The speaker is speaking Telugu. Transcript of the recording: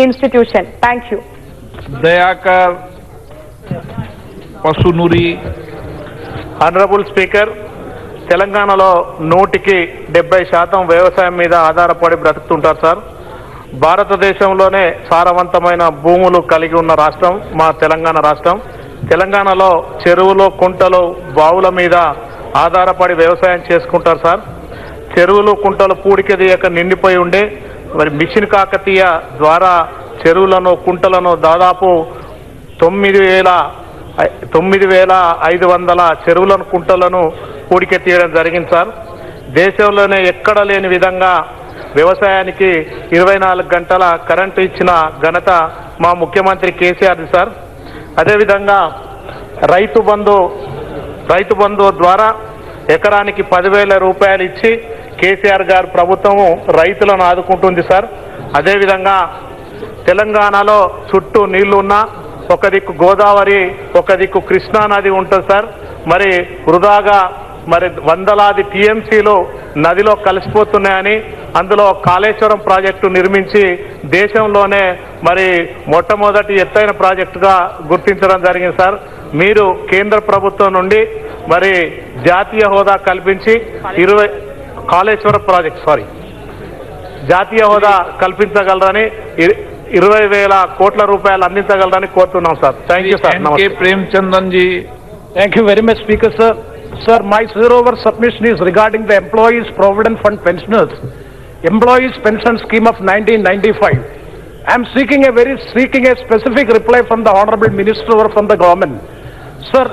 institution. Thank you. Dayakar Pasunuri honourable speaker తెలంగాణలో నూటికి డెబ్బై శాతం వ్యవసాయం మీద ఆధారపడి బ్రతుకుతుంటారు సార్ భారతదేశంలోనే సారవంతమైన భూములు కలిగి ఉన్న రాష్ట్రం మా తెలంగాణ రాష్ట్రం తెలంగాణలో చెరువులు కుంటలు బావుల మీద ఆధారపడి వ్యవసాయం చేసుకుంటారు సార్ చెరువులు కుంటలు పూడికి తీయక నిండిపోయి ఉండే మరి మిషన్ కాకతీయ ద్వారా చెరువులను కుంటలను దాదాపు తొమ్మిది వేల ఐ- తొమ్మిది వేల ఐదు వందల చెరువులను కుంటలను పూడికెత్తీయడం జరిగింది సార్ దేశంలోనే ఎక్కడ లేని విధంగా వ్యవసాయానికి ఇరవై నాలుగు గంటల కరెంటు ఇచ్చిన ఘనత మా ముఖ్యమంత్రి కేసీఆర్ది సార్ అదేవిధంగా రైతు బంధు రైతు బంధు ద్వారా ఎకరానికి పదివేల రూపాయలు ఇచ్చి కేసీఆర్ గారు ప్రభుత్వము రైతులను ఆదుకుంటుంది సార్ అదేవిధంగా తెలంగాణలో చుట్టూ నీళ్లు ఉన్నా ఒక దిక్కు గోదావరి ఒక దిక్కు కృష్ణా నది ఉంటుంది సార్ మరి వృధాగా మరి వందలాది టీఎంసీలు నదిలో కలిసిపోతున్నాయని అందులో కాళేశ్వరం ప్రాజెక్టు నిర్మించి దేశంలోనే మరి మొట్టమొదటి ఎత్తైన ప్రాజెక్టుగా గుర్తించడం జరిగింది సార్ మీరు కేంద్ర ప్రభుత్వం నుండి మరి జాతీయ హోదా కల్పించి ఇరవై కాళేశ్వరం ప్రాజెక్ట్ సారీ జాతీయ హోదా కల్పించగలరని ఇర- ఇరవై వేల కోట్ల రూపాయలు అందించగలరని కోరుతున్నాం సార్ థ్యాంక్ యూ సార్ ఎన్కే నమస్తే Premchandan ji Thank you very much, Speaker, sir. Sir, my zero-hour submission is regarding the Employees Provident Fund Pensioners, Employees Pension Scheme of 1995. I am seeking a very, seeking a specific reply from the Honorable Minister or from the government. Sir,